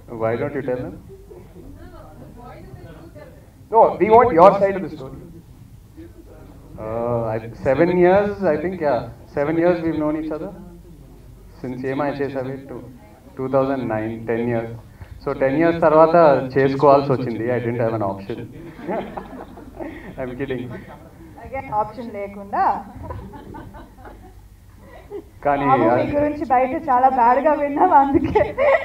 Why don't you tell them No, we want your side of the story. Uh, I, seven years, I think, yeah. Seven years we've known each other. Since ఏమై చేసావి two two thousand nine ten years so ten years తర్వాత చేసుకోవాల్సి వచ్చింది I don't have an option I'm kidding again option లేకుండా కానీ బాబు మీ గురించి బయట చాలా బ్యాడ్ గా విన్నాం అందుకే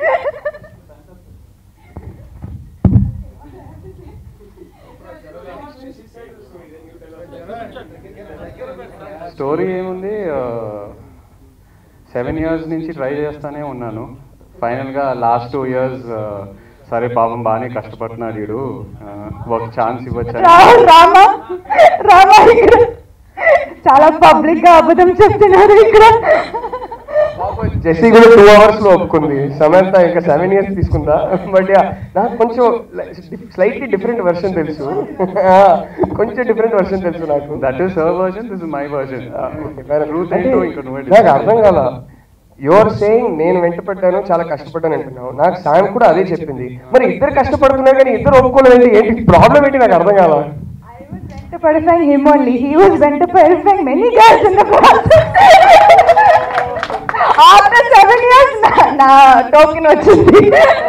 స్టోరీ ఏముంది సెవెన్ ఇయర్స్ నుంచి ట్రై చేస్తానే ఉన్నాను ఫైనల్గా లాస్ట్ టూ ఇయర్స్ సరే పాపం బాగానే కష్టపడుతున్నాడు వీడు uh, ఒక ఛాన్స్ ఇవ్వచ్చు రాహుల్ రామా రామా ఇక్కడ చాలా పబ్లిక్ గా అబద్ధం చెప్తున్నారు ఇక్కడ జెస్సీ కూడా టూ అవర్స్ లో ఒప్పుకుంది సమంత ఇంకా సెవెన్ ఇయర్స్ తీసుకుందా బట్ నాకు కొంచెం స్లైట్లీ డిఫరెంట్ వెర్షన్ తెలుసు కొంచెం డిఫరెంట్ వెర్షన్ తెలుసు నాకు that is her version this is my version truth అంటే ఏంటో ఇంకా నువ్వే నాకు decide అర్థం కాల యువర్ సేయింగ్ నేను వెంట పడ్డాను చాలా కష్టపడ్డాను అంటున్నావు నాకు సాయం కూడా అదే చెప్పింది మరి ఇద్దరు కష్టపడుతున్నారు కానీ ఇద్దరు ఒప్పుకోలేదు ఏంటి ప్రాబ్లం ఏంటి నాకు అర్థం కాల I was venture him only. He was venture verifying many girls in the process. After seven years, నా- నా టోకెన్ వచ్చింది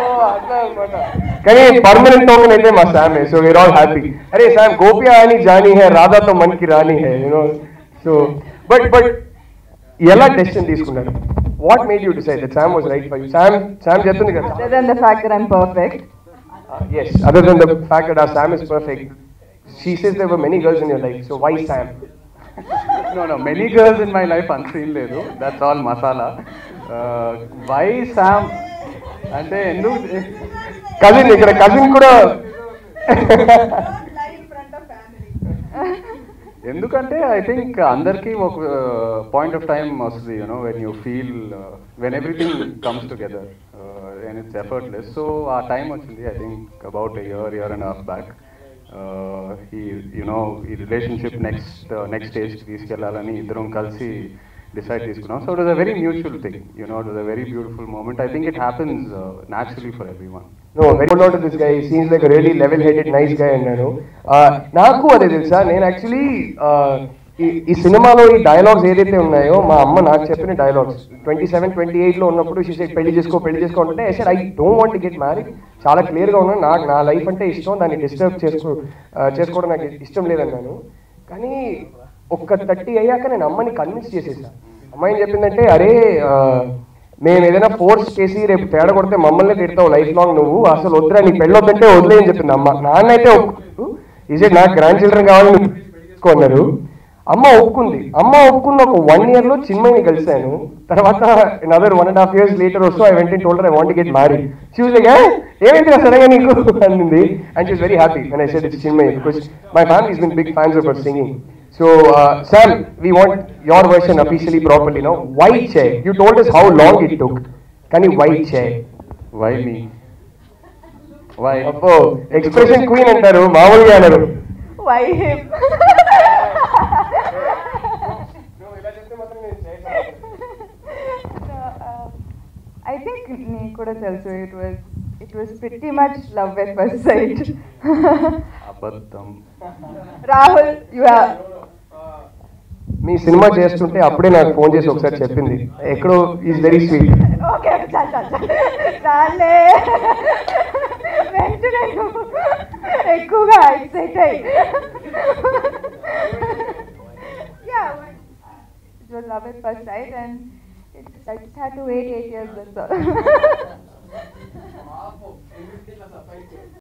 కానీ పర్మనెంట్ టోకెన్ అయితే మా Sam so we're all happy అరే శామ్ గోపియా అని జానీ హే రాధాతో మనకి రాని hey you know so but but ఎలా డెసిషన్ తీసుకున్నారు what made you decide that Sam was right for you Sam Sam చెప్తుంది కదా Other than the fact that I'm perfect. Yes other than the fact that uh Sam is perfect she says there were many girls in your life so why Sam no no many girls in my life unseen లేదు that's all masala why Sam అంటే ఎందుకు cousin ఇక్కడ cousin కూడా ఎందుకంటే I think అందరికీ ఒక point of time వస్తుంది you know when you feel when everything comes together and it's effortless so ఆ టైం వచ్చింది I think about year year and half back ఈ యునో ఈ రిలేషన్షిప్ నెక్స్ట్ నెక్స్ట్ స్టేజ్కి తీసుకెళ్లాలని ఇద్దరం కలిసి డిసైడ్ తీసుకున్నాం so it was a very mutual thing you know it was a very beautiful moment I think it happens naturally for everyone no very out this guy scenes like really level headed nice guy అన్నాను Uh, నాకు అదే తెలుసా నేను actually ఈ సినిమాలో ఈ dialogues ఏదైతే ఉన్నాయో మా అమ్మ నాకు చెప్పిన డైలాగ్స్ ట్వంటీ సెవెన్ ట్వంటీ ఎయిట్లో ఉన్నప్పుడు షీ సెడ్ పెళ్లి చేసుకో పెళ్లి చేసుకో అంటే sir I don't want get marry చాలా క్లియర్గా ఉన్నాను నాకు నా లైఫ్ అంటే ఇష్టం దాన్ని డిస్టర్బ్ చేసుకో uh, చేసుకోవడం నాకు ఇష్టం లేదన్నాను కానీ ఒక్క థర్టీ అయ్యాక నేను అమ్మని కన్విన్స్ చేసేసాను అమ్మ ఏం చెప్పిందంటే అరే ఆ, మేము ఏదైనా ఫోర్స్ చేసి రేపు తేడా కొడితే మమ్మల్ని తిడతావు లైఫ్ లాంగ్ నువ్వు అసలు వద్దురా నీ పెళ్ళొద్దంటే వదిలే అని చెప్పింది అమ్మ నాన్న అయితే ఈజీ నాకు గ్రాండ్ చిల్డ్రన్ కావాలి నువ్వు చేసుకో అన్నారు అమ్మ ఒప్పుకుంది అమ్మ ఒప్పుకున్న ఒక వన్ ఇయర్ లో చిన్మయిని కలిశాను తర్వాత other one and half years later వస్తూ I went told her I want get marry she's like ఏమైంది సడన్గా నీకు అనింది and she's very happy and I said it's Chinmayi because my family been big fans of singing So, uh, Sam, we want your version officially properly now. Why chair? You told us how long it took. Can you why chair? Why me why అబ్బో expression queen అంటారు మామూలుగా అన్నారు Why him? No, um, I think నీకు కూడా తెలుసు it was it was pretty much love at first sight అబద్ధం Rahul you have me cinema చేస్తుంటే అప్పుడే నాకు ఫోన్ చేసి ఒకసారి చెప్పింది ఎక్కడో ఈజ్ వెరీ స్వీట్ ఓకే చాలు చాలు చాలు చాలే వెంటనే నువ్వు ఎక్కువగా ఎక్సైట్ అయ్యి yeah it was love at first sight and it, I just had to wait eight years that's all